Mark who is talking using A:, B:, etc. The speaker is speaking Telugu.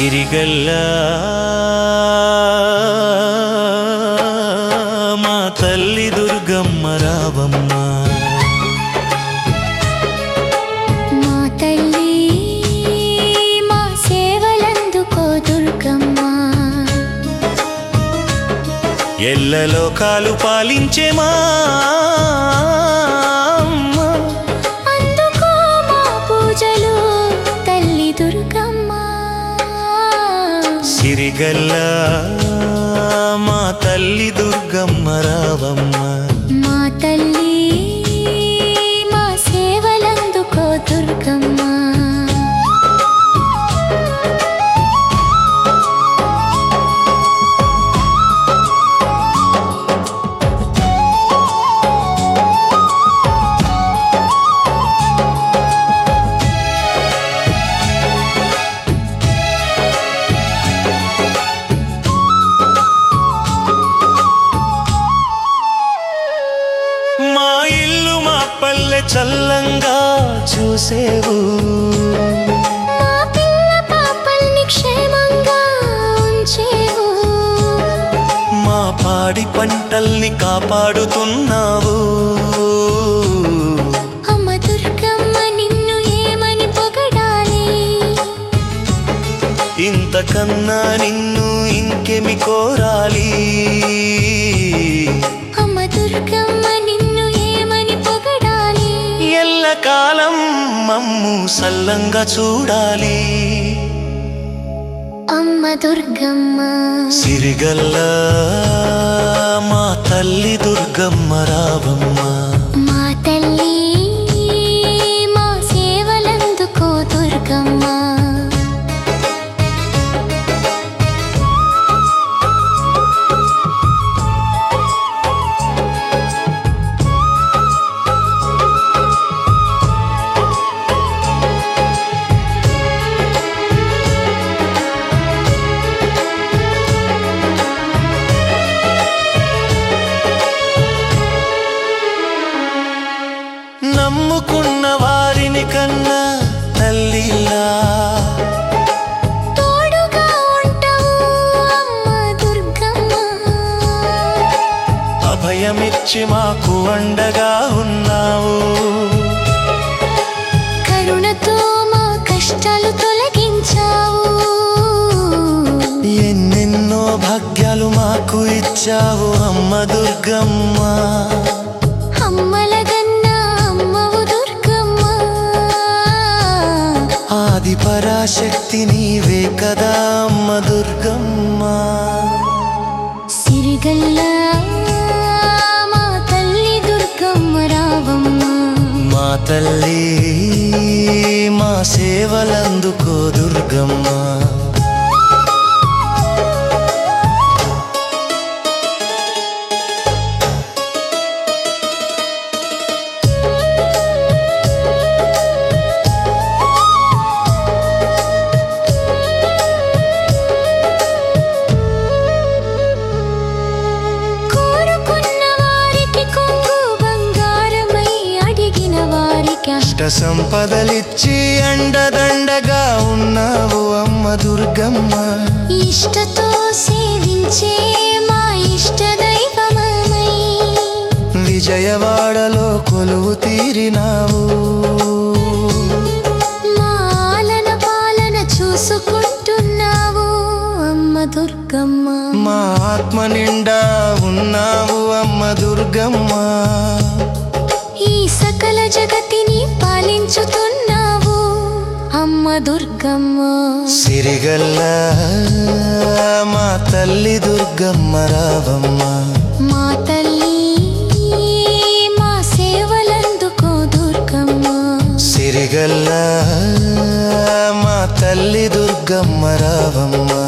A: సిరిగల్లా మా తల్లి దుర్గమ్మ రావమ్మ
B: మా తల్లి మా సేవలందుకో దుర్గమ్మ
A: ఎల్ల లోకాలు పాలించే మా అమ్మ.
B: అందుకో మా పూజలు తల్లి దుర్గమ్మ
A: సిరిగల్లా మా తల్లి దుర్గమ్మ రావమ్మ
B: మా తల్లి మా సేవలందుకో దుర్గమ్మ
A: మా ఇల్లు మా పల్లె చల్లంగా చూసేవు
B: మా పిల్ల పాపల్ని క్షేమంగా ఉంచేవు
A: మా పాడి పంటల్ని కాపాడుతున్నావు
B: అమ్మ దుర్గమ్మ నిన్ను ఏమని పొగడాలి
A: ఇంతకన్నా నిన్ను ఇంకెమి కోరాలి
B: అమ్మ దుర్గమ్మ నిన్ను ఏమని పొగడాలి
A: ఎల్లకాలం మమ్ము సల్లంగా చూడాలి
B: అమ్మ దుర్గమ్మ
A: సిరిగల్లా మా తల్లి దుర్గమ్మ రావమ్మ
B: మా తల్లి మా సేవలందుకో దుర్గమ్మ
A: నమ్ముకున్న వారిని కన్నా తల్లిలా
B: తోడుగా ఉంటావు అమ్మ దుర్గమ్మ
A: అభయమిచ్చి మాకు అండగా ఉన్నావు
B: కరుణతో మా కష్టాలు తొలగించావు
A: ఎన్నెన్నో భాగ్యాలు మాకు ఇచ్చావు అమ్మ దుర్గమ్మ
B: అమ్మలగన్న అమ్మవు దుర్గమ్మ
A: ఆది పరాశక్తి నీవే కదా అమ్మ దుర్గమ్మ
B: సిరిగల్ల మా తల్లి దుర్గమ్మ రావమ్మ
A: మా తల్లి మా సేవలందుకో దుర్గమ్మ
B: కోరుకున్న వారికి కొంగు బంగారమై అడిగిన వారికి
A: అష్ట సంపదలిచ్చి అండదండగా ఉన్నావు అమ్మ దుర్గమ్మ
B: ఇష్టతో సేవించే మా ఇష్ట దైవమై
A: విజయవాడలో కొలువు తీరినావు
B: మాలన పాలన చూసుకుంటున్నావు అమ్మ దుర్గమ్మ
A: మా ఆత్మ నిండా ఉన్నావు అమ్మ దుర్గమ్మ
B: ఈ సకల జగతిని పాలించుతున్నావు అమ్మ దుర్గమ్మ
A: సిరిగల్ల మా తల్లి దుర్గమ్మ రావమ్మ
B: మా తల్లి మా సేవలందుకో దుర్గమ్మ
A: సిరిగల్ల మా తల్లి దుర్గమ్మ రావమ్మ